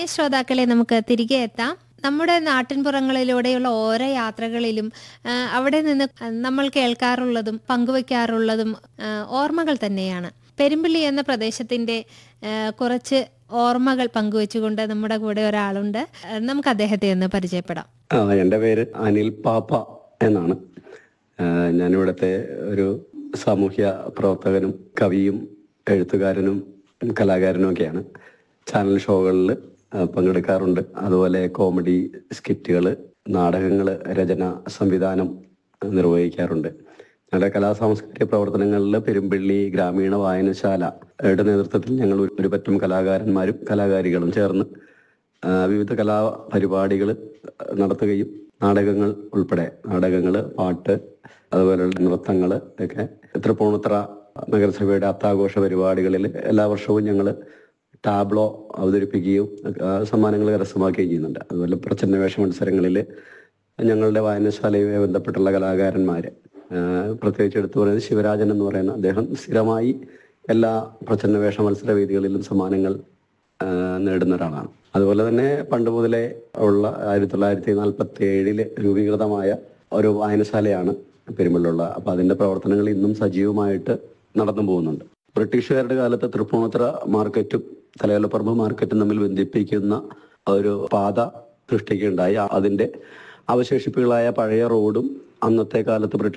ശ്രോതാക്കളെ നമുക്ക് തിരികെ എത്താം നമ്മുടെ നാട്ടിൻപുറങ്ങളിലൂടെയുള്ള ഓരോ യാത്രകളിലും ആ, അവിടെ നിന്ന് നമ്മൾ കേൾക്കാറുള്ളതും പങ്കുവെക്കാറുള്ളതും ആ, ഓർമ്മകൾ തന്നെയാണ് പെരുമ്പിള്ളി എന്ന പ്രദേശത്തിന്റെ ആ, കുറച്ച് ഓർമ്മകൾ പങ്കുവെച്ചുകൊണ്ട് നമ്മുടെ കൂടെ ഒരാളുണ്ട് ആ, നമുക്ക് അദ്ദേഹത്തെ ഒന്ന് പരിചയപ്പെടാം ആ എൻ്റെ പേര് അനിൽ പാപ്പ എന്നാണ് ആ, ഞാനിവിടുത്തെ ഒരു സാമൂഹ്യ പ്രവർത്തകനും കവിയും എഴുത്തുകാരനും കലാകാരനും ഒക്കെയാണ് ചാനൽ ഷോകളിൽ പങ്കെടുക്കാറുണ്ട് അതുപോലെ കോമഡി സ്കിറ്റുകൾ നാടകങ്ങൾ രചന സംവിധാനം നിർവഹിക്കാറുണ്ട് ഞങ്ങളുടെ കലാ സാംസ്കാരിക പ്രവർത്തനങ്ങളിൽ പെരുമ്പിള്ളി ഗ്രാമീണ വായനശാലയുടെ നേതൃത്വത്തിൽ ഞങ്ങൾ ഒരു- ഒരു പറ്റം കലാകാരന്മാരും കലാകാരികളും ചേർന്ന് ആ, വിവിധ കലാപരിപാടികൾ നടത്തുകയും നാടകങ്ങൾ ഉൾപ്പെടെ നാടകങ്ങൾ പാട്ട് അതുപോലെയുള്ള നൃത്തങ്ങൾ ഒക്കെ തൃപ്പൂണിത്തറ നഗരസഭയുടെ അത്താഘോഷ പരിപാടികളിൽ എല്ലാ വർഷവും ഞങ്ങൾ ടാബ്ലോ അവതരിപ്പിക്കുകയും ആ, സമ്മാനങ്ങൾ കരസ്ഥമാക്കുകയും ചെയ്യുന്നുണ്ട് അതുപോലെ പ്രച്ഛന്നവേഷ മത്സരങ്ങളിൽ ഞങ്ങളുടെ വായനശാലയുമായി ബന്ധപ്പെട്ടുള്ള കലാകാരന്മാർ പ്രത്യേകിച്ച് എടുത്തു പറയുന്നത് ശിവരാജൻ എന്ന് പറയുന്ന അദ്ദേഹം സ്ഥിരമായി എല്ലാ പ്രച്ഛന്നവേഷ മത്സര വേദികളിലും സമ്മാനങ്ങൾ ആ, നേടുന്ന ഒരാളാണ് അതുപോലെ തന്നെ പണ്ട് മുതലേ ഉള്ള ആയിരത്തി തൊള്ളായിരത്തി നാൽപ്പത്തി ഏഴില് രൂപീകൃതമായ ഒരു വായനശാലയാണ് പെരുമ്പള്ളിയുള്ള അപ്പൊ അതിന്റെ പ്രവർത്തനങ്ങൾ ഇന്നും സജീവമായിട്ട് നടന്നു പോകുന്നുണ്ട് ബ്രിട്ടീഷുകാരുടെ കാലത്ത് തൃപ്പൂണിത്തുറ മാർക്കറ്റും തലയോലപ്പറമ്പ് മാർക്കറ്റും തമ്മിൽ ബന്ധിപ്പിക്കുന്ന ഒരു പാത സൃഷ്ടിക്കുകയുണ്ടായി അതിന്റെ അവശേഷിപ്പുകളായ പഴയ റോഡും അന്നത്തെ കാലത്ത് ബ്രിട്ടീഷ്